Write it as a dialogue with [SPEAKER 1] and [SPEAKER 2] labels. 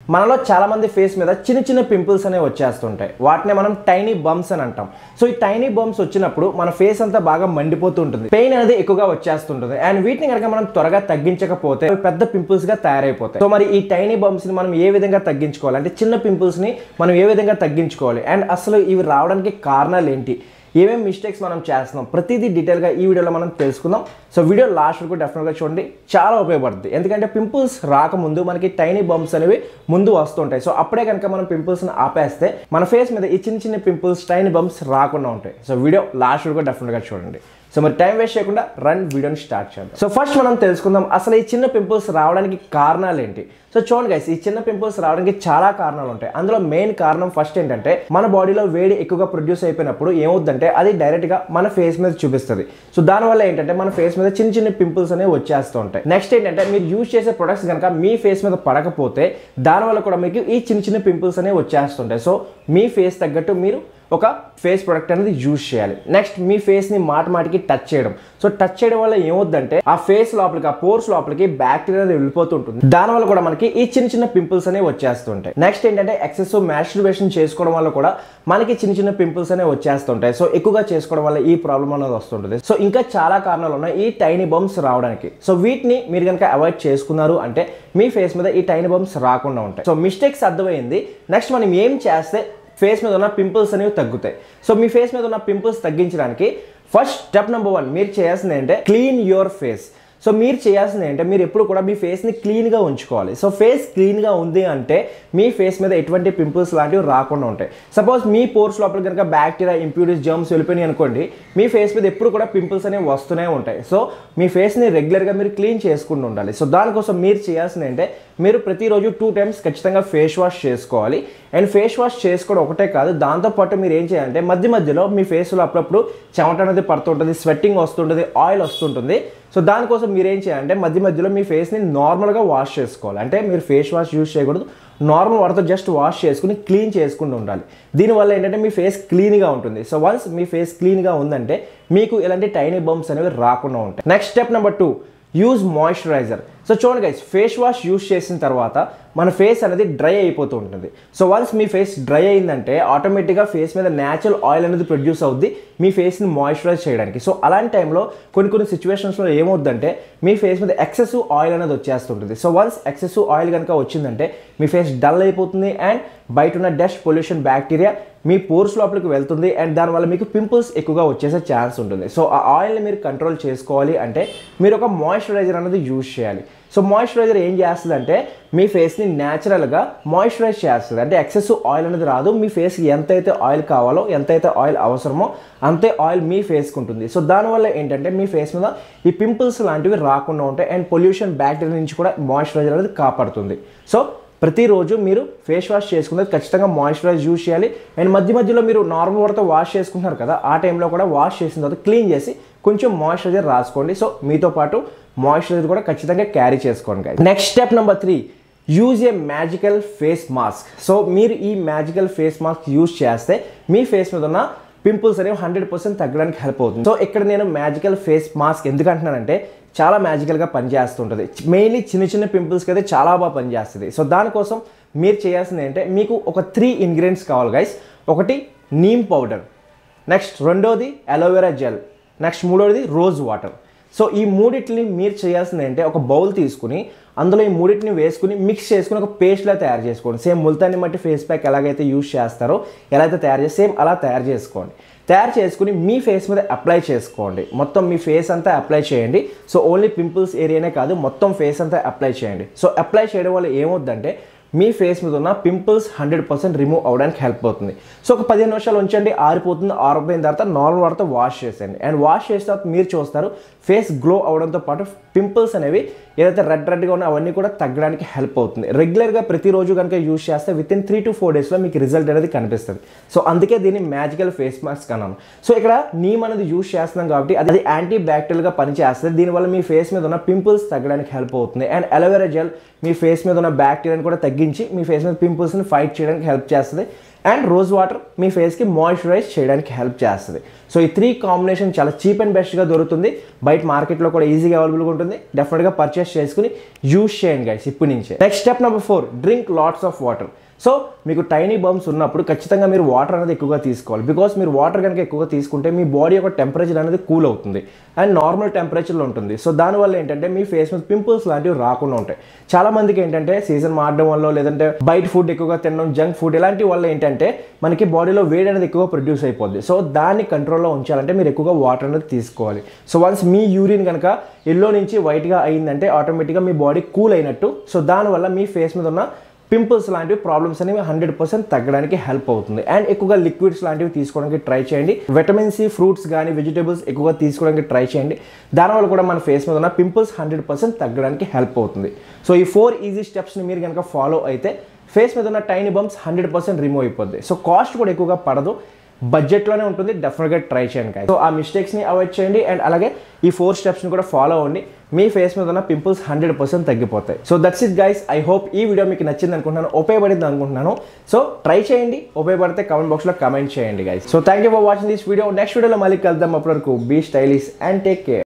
[SPEAKER 1] మనలో చాలా మంది ఫేస్ మీద చిన్న చిన్న పింపుల్స్ అనేవి వచ్చేస్తుంటాయి వాటిని మనం టైనీ బంప్స్ అని అంటాం సో ఈ టైనీ బంప్స్ వచ్చినప్పుడు మన ఫేస్ అంతా బాగా మండిపోతూ ఉంటుంది పెయిన్ అనేది ఎక్కువగా వచ్చేస్తుంటుంది అండ్ వీటిని కనుక మనం త్వరగా తగ్గించకపోతే అవి పెద్ద పింపుల్స్ గా తయారైపోతాయి సో మరి ఈ టైనీ బంప్స్ ని మనం ఏ విధంగా తగ్గించుకోవాలి అంటే చిన్న పింపుల్స్ ని మనం ఏ విధంగా తగ్గించుకోవాలి అండ్ అసలు ఇవి రావడానికి కారణాలు ఏంటి ఏమేమి మిస్టేక్స్ మనం చేస్తున్నాం ప్రతిదీ డీటెయిల్గా ఈ వీడియోలో మనం తెలుసుకుందాం సో వీడియో లాస్ట్ వరకు డెఫినెట్గా చూడండి చాలా ఉపయోగపడుతుంది ఎందుకంటే పింపుల్స్ రాకముందు మనకి టైనీ బంప్స్ అనేవి ముందు వస్తుంటాయి సో అప్పుడే కనుక మనం పింపుల్స్ని ఆపేస్తే మన ఫేస్ మీద ఈ చిన్న చిన్న పింపుల్స్ టైనీ బంప్స్ రాకుండా ఉంటాయి సో వీడియో లాస్ట్ వరకు డెఫినెట్గా చూడండి సో మరి టైం వేస్ట్ చేయకుండా రన్ వీడియోని స్టార్ట్ చేద్దాం సో ఫస్ట్ మనం తెలుసుకుందాం అసలు ఈ చిన్న పింపుల్స్ రావడానికి కారణాలు ఏంటి సో చూడండి గైస్ ఈ చిన్న పింపుల్స్ రావడానికి చాలా కారణాలు ఉంటాయి అందులో మెయిన్ కారణం ఫస్ట్ ఏంటంటే మన బాడీలో వేడి ఎక్కువగా ప్రొడ్యూస్ అయిపోయినప్పుడు ఏమవుద్దంటే అది డైరెక్ట్గా మన ఫేస్ మీద చూపిస్తుంది సో దానివల్ల ఏంటంటే మన ఫేస్ మీద చిన్న చిన్న పింపుల్స్ అనేవి వచ్చేస్తూ ఉంటాయి నెక్స్ట్ ఏంటంటే మీరు యూజ్ చేసే ప్రొడక్ట్స్ కనుక మీ ఫేస్ మీద పడకపోతే దానివల్ల కూడా మీకు ఈ చిన్న చిన్న పింపుల్స్ అనేవి వచ్చేస్తుంటాయి సో మీ ఫేస్ తగ్గట్టు మీరు ఒక ఫేస్ ప్రొడక్ట్ అనేది యూజ్ చేయాలి నెక్స్ట్ మీ ఫేస్ని మాట మాటికి టచ్ చేయడం సో టచ్ చేయడం వల్ల ఏమవుద్దంటే ఆ ఫేస్ లోపలికి ఆ పోర్స్ లోపలికి బ్యాక్టీరియా అనేది వెళ్ళిపోతుంటుంది దానివల్ల కూడా మనకి ఈ చిన్న చిన్న పింపుల్స్ అనేవి వచ్చేస్తుంటాయి నెక్స్ట్ ఏంటంటే ఎక్సెస్ మ్యాస్ట్రుబేషన్ చేసుకోవడం వల్ల కూడా మనకి చిన్న చిన్న పింపుల్స్ అనేవి వచ్చేస్తుంటాయి సో ఎక్కువగా చేసుకోవడం వల్ల ఈ ప్రాబ్లం అనేది వస్తుంటుంది సో ఇంకా చాలా కారణాలు ఉన్నాయి ఈ టైనీ బంప్స్ రావడానికి సో వీటిని మీరు కనుక అవాయిడ్ చేసుకున్నారు అంటే మీ ఫేస్ మీద ఈ టైనీ బంప్స్ రాకుండా ఉంటాయి సో మిస్టేక్స్ అర్థమైంది నెక్స్ట్ మనం ఏం చేస్తే ఫేస్ మీద ఉన్న పింపుల్స్ అనేవి తగ్గుతాయి సో మీ ఫేస్ మీద ఉన్న పింపుల్స్ తగ్గించడానికి ఫస్ట్ స్టెప్ నెంబర్ వన్ మీరు చేయాల్సింది ఏంటంటే క్లీన్ యువర్ ఫేస్ సో మీరు చేయాల్సింది ఏంటంటే మీరు ఎప్పుడు కూడా మీ ఫేస్ని క్లీన్గా ఉంచుకోవాలి సో ఫేస్ క్లీన్గా ఉంది అంటే మీ ఫేస్ మీద ఎటువంటి పింపుల్స్ లాంటివి రాకుండా ఉంటాయి సపోజ్ మీ పోర్స్ లోపల కనుక బ్యాక్టీరియా ఇంప్యూరిటీస్ జర్మ్స్ వెళ్ళిపోయినాయి అనుకోండి మీ ఫేస్ మీద ఎప్పుడు కూడా పింపుల్స్ అనేవి వస్తూనే ఉంటాయి సో మీ ఫేస్ని రెగ్యులర్గా మీరు క్లీన్ చేసుకుంటూ ఉండాలి సో దానికోసం మీరు చేయాల్సింది ఏంటంటే మీరు ప్రతిరోజు టూ టైమ్స్ ఖచ్చితంగా ఫేస్ వాష్ చేసుకోవాలి అండ్ ఫేస్ వాష్ చేసుకోవడం ఒకటే కాదు దాంతోపాటు మీరు ఏం చేయాలంటే మధ్య మధ్యలో మీ ఫేస్లో అప్పుడప్పుడు చెమట అనేది పడుతుంటుంది స్వెట్టింగ్ వస్తుంటుంది ఆయిల్ వస్తుంటుంది సో దానికోసం మీరు ఏం చేయాలంటే మధ్య మధ్యలో మీ ఫేస్ని నార్మల్గా వాష్ చేసుకోవాలి అంటే మీరు ఫేస్ వాష్ యూజ్ చేయకూడదు నార్మల్ వాటర్తో జస్ట్ వాష్ చేసుకుని క్లీన్ చేసుకుంటూ ఉండాలి దీనివల్ల ఏంటంటే మీ ఫేస్ క్లీన్గా ఉంటుంది సో వన్స్ మీ ఫేస్ క్లీన్గా ఉందంటే మీకు ఇలాంటి టైనీ బంప్స్ అనేవి రాకుండా ఉంటాయి next step number two use moisturizer so చూడండి గైస్ ఫేస్ వాష్ యూజ్ చేసిన తర్వాత మన ఫేస్ అనేది డ్రై అయిపోతూ ఉంటుంది సో వన్స్ మీ ఫేస్ డ్రై అయిందంటే ఆటోమేటిక్గా ఫేస్ మీద న్యాచురల్ ఆయిల్ అనేది ప్రొడ్యూస్ అవుద్ది మీ ఫేస్ని మాయిశ్చరైజ్ చేయడానికి సో అలాంటి టైంలో కొన్ని కొన్ని సిచ్యువేషన్స్లో ఏమవుద్దంటే మీ ఫేస్ మీద ఎక్సెసివ్ ఆయిల్ అనేది వచ్చేస్తుంటుంది సో వన్స్ ఎక్సెసివ్ ఆయిల్ కనుక వచ్చిందంటే మీ ఫేస్ డల్ అయిపోతుంది అండ్ బయట ఉన్న డస్ట్ పొల్యూషన్ బ్యాక్టీరియా మీ పోర్స్ లోపలికి వెళ్తుంది అండ్ దానివల్ల మీకు పింపుల్స్ ఎక్కువగా వచ్చేసే ఛాన్స్ ఉంటుంది సో ఆ ఆయిల్ని మీరు కంట్రోల్ చేసుకోవాలి అంటే మీరు ఒక మాయిశ్చరైజర్ అనేది యూజ్ చేయాలి సో మాయిశ్చరైజర్ ఏం చేస్తుంది అంటే మీ ఫేస్ని న్యాచురల్గా మాయిశ్చరైజ్ చేస్తుంది అంటే ఎక్సెస్ ఆయిల్ అనేది రాదు మీ ఫేస్కి ఎంతైతే ఆయిల్ కావాలో ఎంతైతే ఆయిల్ అవసరమో అంతే ఆయిల్ మీ ఫేస్కి ఉంటుంది సో దానివల్ల ఏంటంటే మీ ఫేస్ మీద ఈ పింపుల్స్ లాంటివి రాకుండా ఉంటాయి అండ్ పొల్యూషన్ బ్యాక్టీరియా నుంచి కూడా మాయిశ్చరైజర్ అనేది కాపాడుతుంది సో ప్రతిరోజు మీరు ఫేస్ వాష్ చేసుకున్నది ఖచ్చితంగా మాయిశ్చరైజ్ యూజ్ చేయాలి అండ్ మధ్య మధ్యలో మీరు నార్మల్ వాటర్తో వాష్ చేసుకుంటున్నారు కదా ఆ టైంలో కూడా వాష్ చేసిన తర్వాత క్లీన్ చేసి కొంచెం మాయిశ్చరైజర్ రాసుకోండి సో మీతో పాటు మాయిశ్చరైజర్ కూడా ఖచ్చితంగా క్యారీ చేసుకోండి next step number three use a magical face mask so మీరు ఈ మ్యాజికల్ ఫేస్ మాస్క్ యూజ్ చేస్తే మీ ఫేస్ మీద ఉన్న పింపుల్స్ అనేవి హండ్రెడ్ పర్సెంట్ తగ్గడానికి హెల్ప్ అవుతుంది సో ఇక్కడ నేను మ్యాజికల్ ఫేస్ మాస్క్ ఎందుకు అంటున్నానంటే చాలా మ్యాజికల్గా పనిచేస్తుంటుంది మెయిన్లీ చిన్న చిన్న పింపుల్స్కి అయితే చాలా బాగా పనిచేస్తుంది సో దానికోసం మీరు చేయాల్సింది ఏంటంటే మీకు ఒక త్రీ ఇంగ్రీడియంట్స్ కావాలి గైస్ ఒకటి నీమ్ పౌడర్ నెక్స్ట్ రెండోది అలోవెరా జెల్ నెక్స్ట్ మూడోది రోజ్ వాటర్ సో ఈ మూడింటిని మీరు చేయాల్సింది ఏంటంటే ఒక బౌల్ తీసుకుని అందులో ఈ మూడింటిని వేసుకుని మిక్స్ చేసుకుని ఒక పేస్ట్లా తయారు చేసుకోండి సేమ్ ముల్తాన్ని మట్టి ఫేస్ ప్యాక్ ఎలాగైతే యూజ్ చేస్తారో ఎలా అయితే తయారు చేసి సేమ్ అలా తయారు చేసుకోండి తయారు చేసుకుని మీ ఫేస్ మీద అప్లై చేసుకోండి మొత్తం మీ ఫేస్ అంతా అప్లై చేయండి సో ఓన్లీ పింపుల్స్ ఏరియానే కాదు మొత్తం ఫేస్ అంతా అప్లై చేయండి సో అప్లై చేయడం వల్ల ఏమవుద్దంటే మీ ఫేస్ మీద ఉన్న పింపుల్స్ హండ్రెడ్ పర్సెంట్ రిమూవ్ అవడానికి హెల్ప్ అవుతుంది సో ఒక పదిహేను నిమిషాలు ఉంచండి ఆరిపోతుంది ఆరిపోయిన తర్వాత నార్మల్ వాటర్తో వాష్ చేసేయండి అండ్ వాష్ చేసిన తర్వాత మీరు చూస్తారు ఫేస్ గ్లో అవడంతో పాటు పింపుల్స్ అనేవి ఏదైతే రెడ్ రెడ్గా ఉన్నాయో అవన్నీ కూడా తగ్గడానికి హెల్ప్ అవుతుంది రెగ్యులర్గా ప్రతిరోజు కనుక యూజ్ చేస్తే within three to four డేస్లో మీకు రిజల్ట్ అనేది కనిపిస్తుంది సో అందుకే దీన్ని మ్యాజికల్ ఫేస్ మాస్క్ అన్నాను సో ఇక్కడ నీమ్ అనేది యూజ్ చేస్తున్నాం కాబట్టి అది యాంటీ బ్యాక్టీరియల్గా పనిచేస్తుంది దీనివల్ల మీ ఫేస్ మీద ఉన్న పింపుల్స్ తగ్గడానికి హెల్ప్ అవుతుంది అండ్ అలోవెరా జెల్ మీ ఫేస్ మీద ఉన్న బ్యాక్టీరియాని కూడా తగ్గి తగ్గించి మీ ఫేస్ మీద పింపుల్స్ని ఫైట్ చేయడానికి హెల్ప్ చేస్తుంది అండ్ రోజ్ వాటర్ మీ ఫేస్కి మాయిశ్చరైజ్ చేయడానికి హెల్ప్ చేస్తుంది సో ఈ త్రీ కాంబినేషన్ చాలా చీప్ అండ్ బెస్ట్గా దొరుకుతుంది బయట మార్కెట్లో కూడా ఈజీగా అవైలబుల్గా ఉంటుంది డెఫినెట్గా పర్చేస్ చేసుకుని యూస్ చేయండి గైస్ ఇప్పటి నుంచే next step number four drink lots of water so మీకు టైనీ బంప్స్ ఉన్నప్పుడు ఖచ్చితంగా మీరు వాటర్ అనేది ఎక్కువగా తీసుకోవాలి బికాస్ మీరు వాటర్ కనుక ఎక్కువగా తీసుకుంటే మీ బాడీ యొక్క టెంపరేచర్ అనేది కూల్ అవుతుంది అండ్ నార్మల్ టెంపరేచర్లో ఉంటుంది సో దానివల్ల ఏంటంటే మీ ఫేస్ మీద పింపుల్స్ లాంటివి రాకుండా ఉంటాయి చాలా మందికి ఏంటంటే సీజన్ మారడం వల్ల లేదంటే బయట ఫుడ్ ఎక్కువగా తినడం జంక్ ఫుడ్ ఇలాంటి వల్ల ఏంటంటే మనకి బాడీలో వేడి అనేది ఎక్కువగా ప్రొడ్యూస్ అయిపోద్ది సో దాన్ని కంట్రోల్లో ఉంచాలంటే మీరు ఎక్కువగా వాటర్ అనేది తీసుకోవాలి సో వన్స్ మీ యూరిన్ కనుక ఎల్లో నుంచి వైట్గా అయిందంటే ఆటోమేటిక్గా మీ బాడీ కూల్ అయినట్టు సో దానివల్ల మీ ఫేస్ మీద ఉన్న పింపుల్స్ లాంటివి ప్రాబ్లమ్స్ అనేవి హండ్రెడ్ పర్సెంట్ తగ్గడానికి హెల్ప్ అవుతుంది అండ్ ఎక్కువగా లిక్విడ్స్ లాంటివి తీసుకోవడానికి ట్రై చేయండి విటమిన్ సి ఫ్రూట్స్ కానీ వెజిటేబుల్స్ ఎక్కువగా తీసుకోవడానికి ట్రై చేయండి దానివల్ల కూడా మన ఫేస్ మీద ఉన్న పింపుల్స్ హండ్రెడ్ పర్సెంట్ తగ్గడానికి హెల్ప్ అవుతుంది సో ఈ ఫోర్ ఈజీ స్టెప్స్ని మీరు కనుక ఫాలో అయితే ఫేస్ మీద ఉన్న tiny bumps hundred percent remove అయిపోద్ది సో కాస్ట్ కూడా ఎక్కువగా పడదు బడ్జెట్లోనే ఉంటుంది డెఫినెట్గా ట్రై చేయండి guys. సో ఆ మిస్టేక్స్ని అవాయిడ్ చేయండి అండ్ అలాగే ఈ ఫోర్ స్టెప్స్ని కూడా ఫాలో అవ్వండి మీ ఫేస్ మీద ఉన్న పింపుల్స్ హండ్రెడ్ పర్సెంట్ తగ్గిపోతాయి so that's it guys I hope ఈ వీడియో మీకు నచ్చింది అనుకుంటున్నాను ఉపయోగపడింది అనుకుంటున్నాను సో ట్రై చేయండి ఉపయోగపడితే కమెంట్ బాక్స్లో కమెంట్ చేయండి guys so thank you for watching this video next వీడియోలో మళ్ళీ కలుద్దాం అప్పటి వరకు be stylish and take care